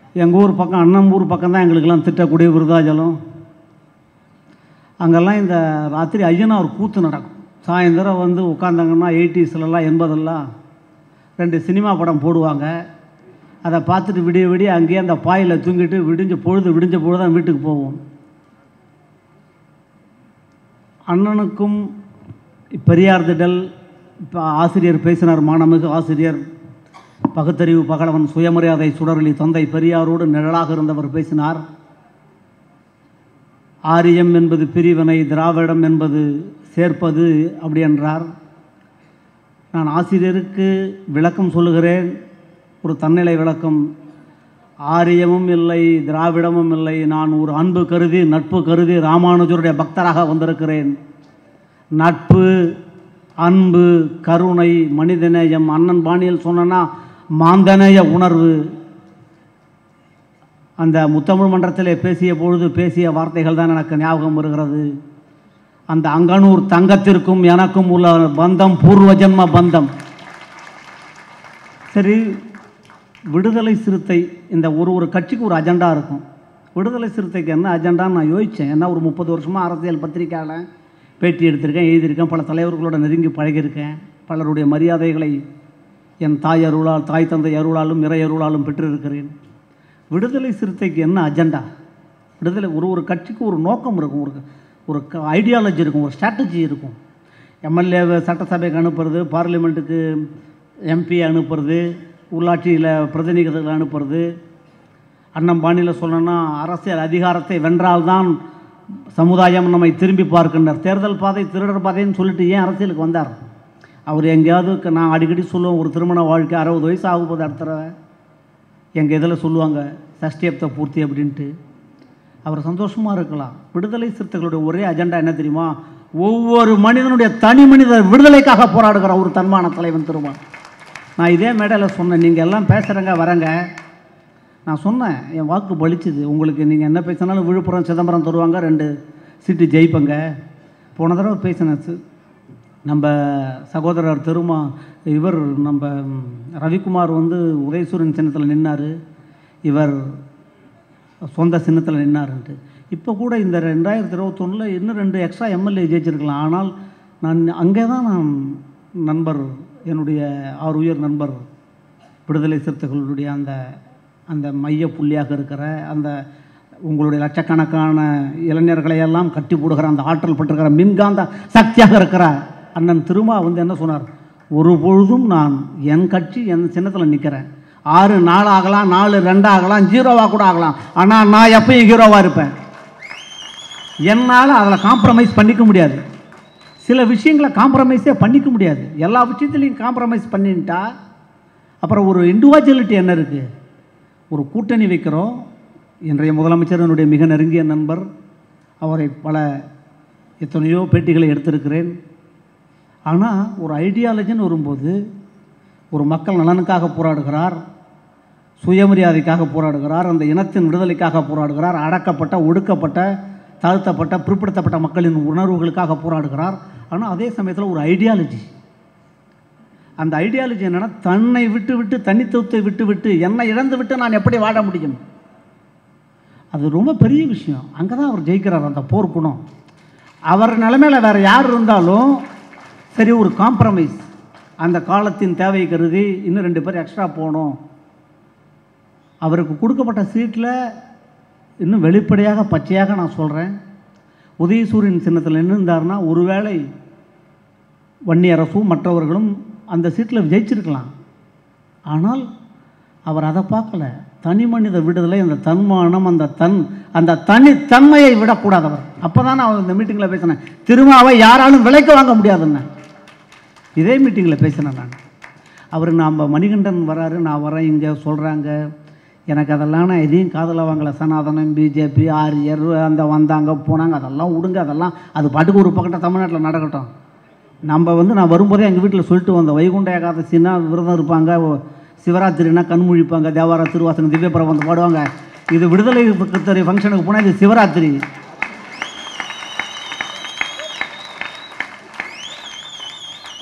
எங்கள் ஊர் பக்கம் அண்ணன் ஊர் பக்கம் தான் எங்களுக்கெல்லாம் திட்டக்கூடிய விருதாச்சலம் அங்கெல்லாம் இந்த ராத்திரி ஐயனார் கூத்து நடக்கும் சாயந்தரம் வந்து உட்காந்தாங்கன்னா எயிட்டிஸ்லலாம் எண்பதெல்லாம் ரெண்டு சினிமா படம் போடுவாங்க அதை பார்த்துட்டு விடிய விடிய அங்கேயே அந்த பாயில் தூங்கிட்டு விடிஞ்ச பொழுது விடிஞ்ச பொழுது தான் வீட்டுக்கு போவோம் அண்ணனுக்கும் பெரியார் திடல் இப்போ ஆசிரியர் பேசினார் மாணமிகு ஆசிரியர் பகுத்தறிவு பகலவன் சுயமரியாதை சுடரொளி தந்தை பெரியாரோடு நிழலாக இருந்தவர் பேசினார் ஆரியம் என்பது பிரிவினை திராவிடம் என்பது சேர்ப்பது அப்படி என்றார் நான் ஆசிரியருக்கு விளக்கம் சொல்லுகிறேன் ஒரு தன்னிலை விளக்கம் ஆரியமும் இல்லை திராவிடமும் இல்லை நான் ஒரு அன்பு கருதி நட்பு கருதி ராமானுஜருடைய பக்தராக வந்திருக்கிறேன் நட்பு அன்பு கருணை மனிதநேயம் அண்ணன் பாணியில் சொன்னனா மாந்தநேய உணர்வு அந்த முத்தமிழ் மன்றத்திலே பேசிய பொழுது பேசிய வார்த்தைகள் தான் எனக்கு ஞாபகம் வருகிறது அந்த அங்கனூர் தங்கத்திற்கும் எனக்கும் உள்ள பந்தம் பூர்வ ஜென்ம பந்தம் சரி விடுதலை சிறுத்தை இந்த ஒரு ஒரு கட்சிக்கு ஒரு அஜெண்டா இருக்கும் விடுதலை சிறுத்தைக்கு என்ன அஜெண்டான்னு நான் யோசித்தேன் ஏன்னா ஒரு முப்பது வருஷமாக அரசியல் பத்திரிக்கையாளர் பேட்டி எடுத்திருக்கேன் எழுதியிருக்கேன் பல தலைவர்களோட நெருங்கி பழகியிருக்கேன் பலருடைய மரியாதைகளை என் தாய் அருளால் தாய் தந்தை அருளாலும் இறை அருளாலும் பெற்றிருக்கிறேன் விடுதலை சிறுத்தைக்கு என்ன அஜெண்டா விடுதலை ஒரு ஒரு கட்சிக்கு ஒரு நோக்கம் இருக்கும் ஒரு ஒரு ஐடியாலஜி இருக்கும் ஒரு ஸ்ட்ராட்டஜி இருக்கும் எம்எல்ஏவை சட்டசபைக்கு அனுப்புறது பார்லிமெண்ட்டுக்கு எம்பி அனுப்புறது உள்ளாட்சியில் பிரதிநிதிகளை அனுப்புறது அண்ணன் பாணியில் சொல்லணும்னா அரசியல் அதிகாரத்தை வென்றால்தான் சமுதாயம் நம்மை திரும்பி பார்க்கின்றார் தேர்தல் பாதை திருடர் பாதைன்னு சொல்லிட்டு ஏன் அரசியலுக்கு வந்தார் அவர் எங்கேயாவது க- நான் அடிக்கடி சொல்லுவேன் ஒரு திருமண வாழ்க்கை அறுபது வயசு ஆகும் போது அடுத்த தடவை எங்கள் இதில் சொல்லுவாங்க சஷ்டியப்த பூர்த்தி அப்படின்ட்டு அவர் சந்தோஷமாக இருக்கலாம் விடுதலை சிறுத்தைகளுடைய ஒரே அஜெண்டா என்ன தெரியுமா ஒவ்வொரு மனிதனுடைய தனி மனித விடுதலைக்காக போராடுகிற ஒரு தன்மான தலைவன் திருமான் நான் இதே மேடையில் சொன்னேன் நீங்கள் எல்லாம் பேசுகிறங்க வரங்க நான் சொன்னேன் என் வாக்கு பலிச்சுது உங்களுக்கு நீங்கள் என்ன பேசினாலும் விழுப்புரம் சிதம்பரம் தருவாங்க ரெண்டு சீட்டு ஜெயிப்பங்க போன தடவை பேசினேன் சி- நம்ம சகோதரர் திருமா இவர் நம்ம ம், ரவிக்குமார் வந்து உதயசூரன் சின்னத்தில் நின்னார் இவர் சொந்த சின்னத்தில் நின்னாருன்ட்டு இப்போ கூட இந்த ரெண்டாயிரத்தி இருபத்தொன்னில் இன்னும் ரெண்டு எக்ஸ்ட்ரா எம்எல்ஏ ஜெயிச்சிருக்கலாம் ஆனால் நான் அங்கே தான் நான் நண்பர் என்னுடைய ஆறு உயர் நண்பர் விடுதலை சிறுத்தைகளுடைய அந்த அந்த மைய புள்ளியாக இருக்கிற அந்த உங்களுடைய லட்சக்கணக்கான இளைஞர்களை எல்லாம் கட்டி போடுகிற அந்த ஆற்றல் பட்டிருக்கிற மின்காந்த சக்தியாக இருக்கிற அண்ணன் திருமா வந்து என்ன சொன்னார் ஒரு பொழுதும் நான் என் கட்சி என் சின்னத்தில் நிற்கிறேன் ஆறு நாலு ஆகலாம் நாலு ரெண்டு ஆகலாம் ஜீரோவாக கூட ஆகலாம் ஆனால் நான் எப்பயும் ஹீரோவாக இருப்பேன் என்னால் அதில் காம்ப்ரமைஸ் பண்ணிக்க முடியாது சில விஷயங்களை காம்ப்ரமைஸே பண்ணிக்க முடியாது எல்லா விஷயத்துலையும் காம்ப்ரமைஸ் பண்ணிட்டா அப்புறம் ஒரு இண்டிவிஜுவலிட்டி என்ன இருக்குது ஒரு கூட்டணி வைக்கிறோம் இன்றைய முதலமைச்சர் என்னுடைய மிக நெருங்கிய நண்பர் அவரை பல எத்தனையோ பேட்டிகளை எடுத்திருக்கிறேன் ஆனால் ஒரு ஐடியாலஜின்னு வரும்போது ஒரு மக்கள் நலனுக்காக போராடுகிறார் சுயமரியாதைக்காக போராடுகிறார் அந்த இனத்தின் விடுதலைக்காக போராடுகிறார் அடக்கப்பட்ட ஒடுக்கப்பட்ட தாழ்த்தப்பட்ட பிற்படுத்தப்பட்ட மக்களின் உணர்வுகளுக்காக போராடுகிறார் ஆனால் அதே சமயத்தில் ஒரு ஐடியாலஜி அந்த ஐடியாலஜி என்னன்னா தன்னை விட்டு விட்டு தனித்துவத்தை விட்டு விட்டு என்னை இழந்து விட்டு நான் எப்படி வாழ முடியும் அது ரொம்ப பெரிய விஷயம் அங்கே தான் அவர் ஜெயிக்கிறார் அந்த போர்க்குணம் அவர் நிலைமையில் வேறு யார் இருந்தாலும் சரி ஒரு காம்ப்ரமைஸ் அந்த காலத்தின் தேவை கருதி இன்னும் ரெண்டு பேர் எக்ஸ்ட்ரா போகணும் அவருக்கு கொடுக்கப்பட்ட சீட்டில் இன்னும் வெளிப்படையாக பச்சையாக நான் சொல்கிறேன் உதயசூரியன் சின்னத்தில் நின்று இருந்தாருன்னா ஒருவேளை வன்னி அரசும் மற்றவர்களும் அந்த சீட்டில் ஜெயிச்சிருக்கலாம் ஆனால் அவர் அதை பார்க்கல தனி மனித விடுதலை அந்த தன்மானம் அந்த தன் அந்த தனித்தன்மையை விடக்கூடாதவர் அப்போ தான் நான் இந்த மீட்டிங்கில் பேசினேன் திருமாவை யாராலும் விலைக்கு வாங்க முடியாதுன்னு இதே மீட்டிங்கில் பேசினேன் நான் அவர் நாம் மணிகண்டன் வராரு நான் வரேன் இங்கே சொல்கிறாங்க எனக்கு அதெல்லாம் நான் எதையும் காதில் வாங்கலை சனாதனம் பிஜேபி ஆரியர் அந்த வந்தாங்க போனாங்க அதெல்லாம் விடுங்க அதெல்லாம் அது பாட்டுக்கு ஒரு பக்கத்தில் தமிழ்நாட்டில் நடக்கட்டும் நம்ம வந்து நான் வரும்போதே எங்கள் வீட்டில் சொல்லிட்டு வந்தோம் வைகுண்ட ஏகாதசின்னா விரதம் இருப்பாங்க ஓ- சிவராத்திரினா கண் முழிப்பாங்க தேவார திருவாசனம் திவ்ய பிரபந்தம் பாடுவாங்க இது விடுதலை பக்கத்துறை ஃபங்க்ஷனுக்கு போனால் இது சிவராத்திரி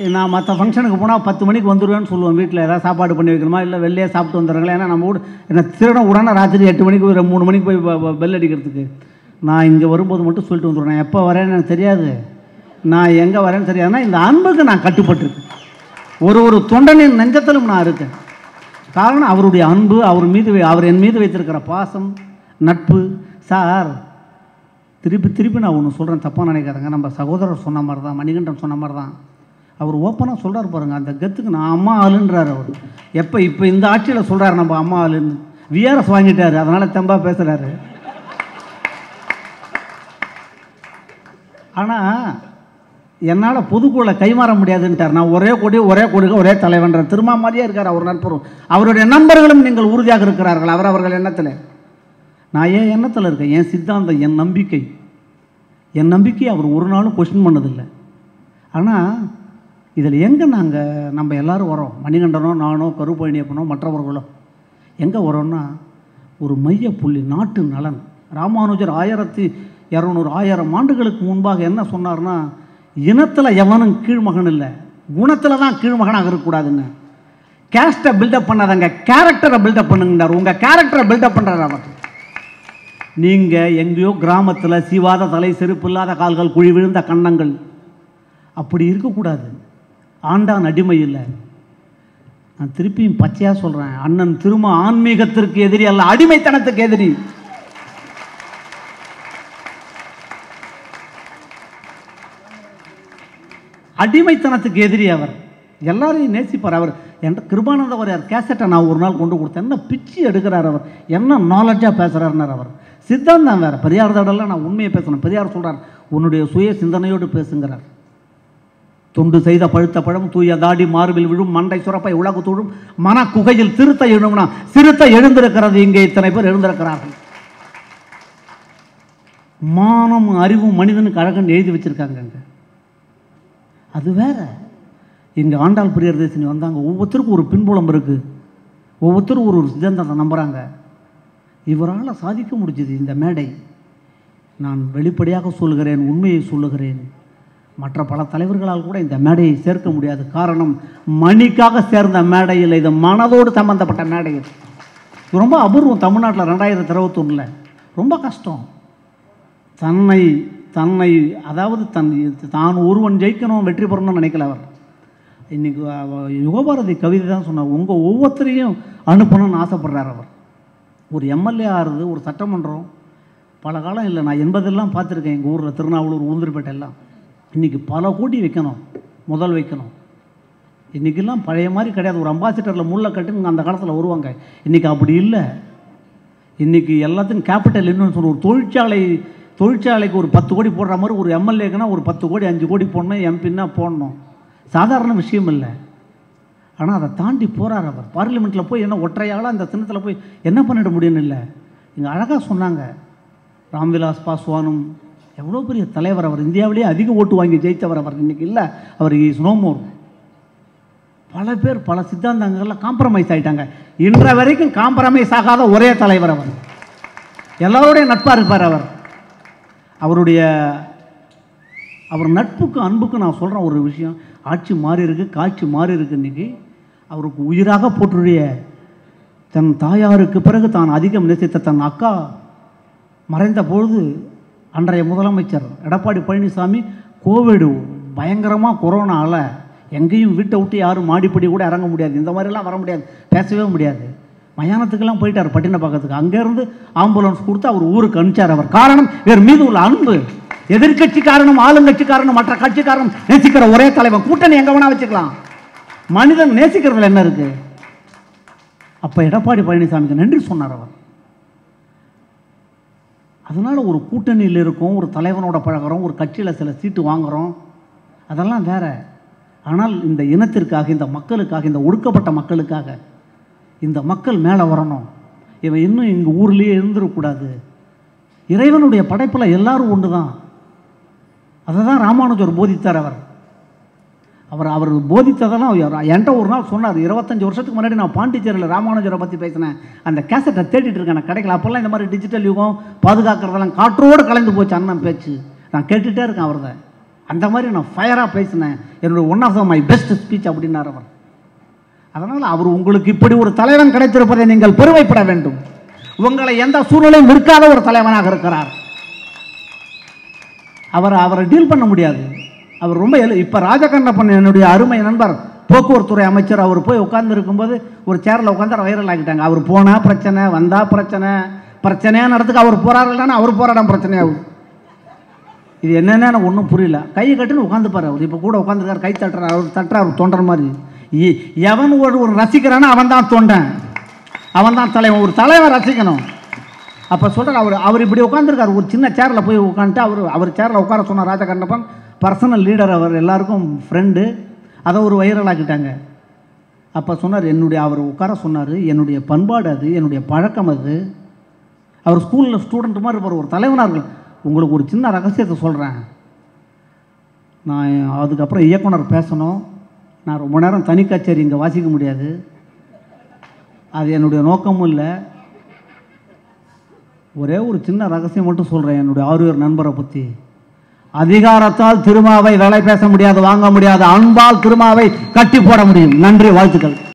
நான் மற்ற ஃபங்க்ஷனுக்கு போனால் பத்து மணிக்கு வந்துடுவேன்னு சொல்லுவேன் வீட்டில் ஏதாவது சாப்பாடு பண்ணி வைக்கணுமா இல்லை வெளியே சாப்பிட்டு வந்துடுறாங்களா ஏன்னா நம்ம கூட என்ன திருட உடனே ராத்திரி எட்டு மணிக்கு ஒரு மூணு மணிக்கு போய் ப- ப- பெல் அடிக்கிறதுக்கு நான் இங்கே வரும்போது மட்டும் சொல்லிட்டு வந்துடுவேன் எப்போ வரேன்னு எனக்கு தெரியாது நான் எங்கே வரேன்னு தெரியாதுன்னா இந்த அன்புக்கு நான் கட்டுப்பட்டிருக்கேன் ஒரு ஒரு தொண்டனின் நெஞ்சத்திலும் நான் இருக்கேன் காரணம் அவருடைய அன்பு அவர் மீது வை- அவர் என் மீது வைத்திருக்கிற பாசம் நட்பு சார் திருப்பி திருப்பி நான் ஒன்று சொல்கிறேன் தப்பாக நினைக்காதங்க நம்ம சகோதரர் சொன்ன மாதிரி தான் மணிகண்டன் சொன்ன மாதிரி தான் அவர் ஓப்பனாக சொல்கிறார் பாருங்க அந்த கத்துக்கு நான் அம்மா ஆளுன்றார் அவர் எப்போ இப்போ இந்த ஆட்சியில் சொல்கிறார் நம்ம அம்மா ஆளுன்னு விஆர்எஸ் வாங்கிட்டாரு அதனால் தெம்பா பேசுகிறாரு ஆனால் என்னால் பொதுக்குள்ள கைமாற முடியாதுன்ட்டார் நான் ஒரே கொடி ஒரே கொடிக ஒரே தலைவன்ற திருமா மாதிரியே இருக்கார் அவர் நண்பரும் அவருடைய நண்பர்களும் நீங்கள் உறுதியாக இருக்கிறார்கள் அவர் அவர்கள் எண்ணத்தில் நான் ஏன் எண்ணத்தில் இருக்கேன் என் சித்தாந்தம் என் நம்பிக்கை என் நம்பிக்கை அவர் ஒரு நாளும் கொஸ்டின் பண்ணதில்லை ஆனால் இதில் எங்கே நாங்கள் நம்ம எல்லாரும் வரோம் மணிகண்டனோ நானோ கருப்பழனியப்பனோ மற்றவர்களோ எங்கே வரோம்னா ஒரு மைய புள்ளி நாட்டு நலன் ராமானுஜர் ஆயிரத்தி இரநூறு ஆயிரம் ஆண்டுகளுக்கு முன்பாக என்ன சொன்னார்னா இனத்தில் எவனும் கீழ்மகன் இல்லை குணத்தில் தான் கீழ்மகனாக இருக்கக்கூடாதுங்க கேஸ்ட்டை பில்டப் பண்ணாதங்க கேரக்டரை பில்டப் பண்ணுங்கன்னார் உங்கள் கேரக்டரை பில்டப் பண்ணுறாரு அவர் நீங்கள் எங்கேயோ கிராமத்தில் சீவாத தலை செருப்பு இல்லாத கால்கள் குழி விழுந்த கன்னங்கள் அப்படி இருக்கக்கூடாது ஆண்டான் அடிமை இல்லை நான் திருப்பியும் பச்சையாக சொல்கிறேன் அண்ணன் திரும்ப ஆன்மீகத்திற்கு எதிரி அல்ல அடிமைத்தனத்துக்கு எதிரி அடிமைத்தனத்துக்கு எதிரி அவர் எல்லாரையும் நேசிப்பார் அவர் என்ற கிருபானந்த வாரியார் கேசட்டை நான் ஒரு நாள் கொண்டு கொடுத்தேன் என்ன பிச்சு எடுக்கிறார் அவர் என்ன நாலெட்ஜாக பேசுகிறாருன்னார் அவர் சித்தாந்தம் வேறு பெரியார் தடலாம் நான் உண்மையை பேசணும் பெரியார் சொல்கிறார் உன்னுடைய சுய சிந்தனையோடு பேசுங்கிறார் தொண்டு செய்த பழுத்த பழம் தூய தாடி மார்பில் விழும் மண்டை சுரப்பை உலகு தூழும் மன குகையில் திருத்த எழுணும்னா சிறுத்த எழுந்திருக்கிறது இங்கே இத்தனை பேர் எழுந்திருக்கிறார்கள் மானம் அறிவும் மனிதனுக்கு அழகன் எழுதி வச்சிருக்காங்க அங்க அது வேற இங்கே ஆண்டாள் பிரியர்தேசினி வந்தாங்க ஒவ்வொருத்தருக்கும் ஒரு பின்புலம் இருக்குது ஒவ்வொருத்தரும் ஒரு ஒரு சித்தாந்தத்தை நம்புகிறாங்க இவரால் சாதிக்க முடிஞ்சது இந்த மேடை நான் வெளிப்படையாக சொல்லுகிறேன் உண்மையை சொல்லுகிறேன் மற்ற பல தலைவர்களால் கூட இந்த மேடையை சேர்க்க முடியாது காரணம் மணிக்காக சேர்ந்த மேடை இல்லை இது மனதோடு சம்பந்தப்பட்ட மேடை இது இது ரொம்ப அபூர்வம் தமிழ்நாட்டில் ரெண்டாயிரத்தி இருபத்தொன்னில் ரொம்ப கஷ்டம் தன்னை தன்னை அதாவது தன் தான் ஒருவன் ஜெயிக்கணும் வெற்றி பெறணும்னு நினைக்கல அவர் இன்னைக்கு அவ- யுகபாரதி கவிதை தான் சொன்னார் உங்கள் ஒவ்வொருத்தரையும் அனுப்பணும்னு ஆசைப்படுறார் அவர் ஒரு எம்எல்ஏ ஆறுது ஒரு சட்டமன்றம் பல காலம் இல்லை நான் எண்பதெல்லாம் பார்த்துருக்கேன் எங்கள் ஊரில் திருநாவலூர் உளுந்தூர்பேட்டை எல்லாம் இன்றைக்கி பல கோடி வைக்கணும் முதல் வைக்கணும் இன்றைக்கெல்லாம் பழைய மாதிரி கிடையாது ஒரு அம்பாசிடரில் முள்ள கட்டுன்னு அந்த காலத்தில் வருவாங்க இன்றைக்கி அப்படி இல்லை இன்றைக்கி எல்லாத்துக்கும் கேபிட்டல் இன்னும் சொல்ல ஒரு தொழிற்சாலை தொழிற்சாலைக்கு ஒரு பத்து கோடி போடுற மாதிரி ஒரு எம்எல்ஏக்குன்னா ஒரு பத்து கோடி அஞ்சு கோடி போடணும் எம்பின்னா போடணும் சாதாரண விஷயம் இல்லை ஆனால் அதை தாண்டி போகிறார் அவர் பார்லிமெண்ட்டில் போய் என்ன ஒற்றையாளாக அந்த சின்னத்தில் போய் என்ன பண்ணிட முடியும்னு இல்லை இங்கே அழகாக சொன்னாங்க ராம்விலாஸ் பாஸ்வானும் எவ்வளோ பெரிய தலைவர் அவர் இந்தியாவிலேயே அதிக ஓட்டு வாங்கி ஜெயித்தவர் அவர் இன்னைக்கு இல்லை அவர் இஸ் நோ மோர் பல பேர் பல சித்தாந்தங்கள்ல காம்ப்ரமைஸ் ஆயிட்டாங்க இன்ற வரைக்கும் காம்ப்ரமைஸ் ஆகாத ஒரே தலைவர் அவர் எல்லாரோடையும் நட்பாக இருப்பார் அவர் அவருடைய அவர் நட்புக்கு அன்புக்கு நான் சொல்கிறேன் ஒரு விஷயம் ஆட்சி மாறி இருக்கு காட்சி மாறி இருக்கு இன்னைக்கு அவருக்கு உயிராக போற்றுடைய தன் தாயாருக்கு பிறகு தான் அதிகம் நேசித்த தன் அக்கா மறைந்த பொழுது அன்றைய முதலமைச்சர் எடப்பாடி பழனிசாமி கோவிடு பயங்கரமாக கொரோனாவில் எங்கேயும் வீட்டை விட்டு யாரும் மாடிப்படி கூட இறங்க முடியாது இந்த மாதிரிலாம் வர முடியாது பேசவே முடியாது மயானத்துக்கெல்லாம் போயிட்டார் பட்டினப்பாக்கத்துக்கு அங்கேருந்து ஆம்புலன்ஸ் கொடுத்து அவர் ஊருக்கு அனுப்பிச்சார் அவர் காரணம் இவர் மீது உள்ள அன்பு எதிர்க்கட்சி காரணம் ஆளுங்கட்சி காரணம் மற்ற கட்சி காரணம் நேசிக்கிற ஒரே தலைவன் கூட்டணி எங்கே வேணா வச்சுக்கலாம் மனிதன் நேசிக்கிறதுல என்ன இருக்கு அப்போ எடப்பாடி பழனிசாமிக்கு நன்றி சொன்னார் அவர் அதனால் ஒரு கூட்டணியில் இருக்கோம் ஒரு தலைவனோட பழகுறோம் ஒரு கட்சியில் சில சீட்டு வாங்குகிறோம் அதெல்லாம் வேற ஆனால் இந்த இனத்திற்காக இந்த மக்களுக்காக இந்த ஒடுக்கப்பட்ட மக்களுக்காக இந்த மக்கள் மேலே வரணும் இவன் இன்னும் இங்கே ஊர்லேயே இருந்துடக்கூடாது இறைவனுடைய படைப்பில் எல்லாரும் ஒன்று தான் அதை தான் ராமானுஜர் போதித்தார் அவர் அவர் அவர் போதித்ததெல்லாம் அவர் என்கிட்ட ஒரு நாள் சொன்னார் இருபத்தஞ்சு வருஷத்துக்கு முன்னாடி நான் பாண்டிச்சேரியில் ராமானுஜரை பற்றி பேசினேன் அந்த கேசட்டை தேடிட்டு இருக்கேன் நான் கிடைக்கல அப்போல்லாம் இந்த மாதிரி டிஜிட்டல் யுகம் பாதுகாக்கிறதெல்லாம் காற்றோடு கலந்து போச்சு அண்ணன் பேச்சு நான் கேட்டுகிட்டே இருக்கேன் அவரத அந்த மாதிரி நான் ஃபயராக பேசினேன் என்னுடைய one of my best speech அப்படின்னார் அவர் அதனால் அவர் உங்களுக்கு இப்படி ஒரு தலைவன் கிடைத்திருப்பதை நீங்கள் பெருமைப்பட வேண்டும் உங்களை எந்த சூழ்நிலையும் விற்காத ஒரு தலைவனாக இருக்கிறார் அவர் அவரை டீல் பண்ண முடியாது அவர் ரொம்ப எழு இப்போ ராஜகண்ணப்பன் என்னுடைய அருமை நண்பர் போக்குவரத்துறை அமைச்சர் அவர் போய் உட்கார்ந்து இருக்கும்போது ஒரு சேரில் உட்காந்து வைரல் ஆக்கிட்டாங்க அவர் போனால் பிரச்சனை வந்தால் பிரச்சனை பிரச்சனையாக நடத்துக்கு அவர் போகிறாரு இல்லைன்னா அவர் போகிற இடம் பிரச்சனையாகும் இது என்னென்னு எனக்கு ஒன்றும் புரியல கையை கட்டுன்னு உட்காந்துப்பாரு அவர் இப்போ கூட உட்காந்துருக்காரு கை தட்டுறாரு அவர் தட்டுற அவர் தொண்டற மாதிரி இ- எவன் ஒரு ஒரு ரசிக்கிறானோ அவன் தான் தொண்டன் அவன் தான் தலைவன் ஒரு தலைவன் ரசிக்கணும் அப்போ சொல்கிறார் அவர் அவர் இப்படி உட்காந்துருக்காரு ஒரு சின்ன சேரில் போய் உட்காந்துட்டு அவர் அவர் சேரில் உட்கார சொன்னார் ராஜகண்ணப்பன் பர்சனல் லீடர் அவர் எல்லாருக்கும் ஃப்ரெண்டு அதை ஒரு வைரல் ஆக்கிட்டாங்க அப்போ சொன்னார் என்னுடைய அவர் உட்கார சொன்னார் என்னுடைய பண்பாடு அது என்னுடைய பழக்கம் அது அவர் ஸ்கூலில் ஸ்டூடெண்ட் மாதிரி இருப்பார் ஒரு தலைவனாக இருக்கு உங்களுக்கு ஒரு சின்ன ரகசியத்தை சொல்கிறேன் நான் அதுக்கப்புறம் இயக்குனர் பேசணும் நான் ரொம்ப நேரம் தனி கச்சேரி இங்கே வாசிக்க முடியாது அது என்னுடைய நோக்கமும் இல்லை ஒரே ஒரு சின்ன ரகசியம் மட்டும் சொல்கிறேன் என்னுடைய ஆறுவர் நண்பரை பற்றி அதிகாரத்தால் திருமாவை வேலை பேச முடியாது வாங்க முடியாது அன்பால் திருமாவை கட்டி போட முடியும் நன்றி வாழ்த்துக்கள்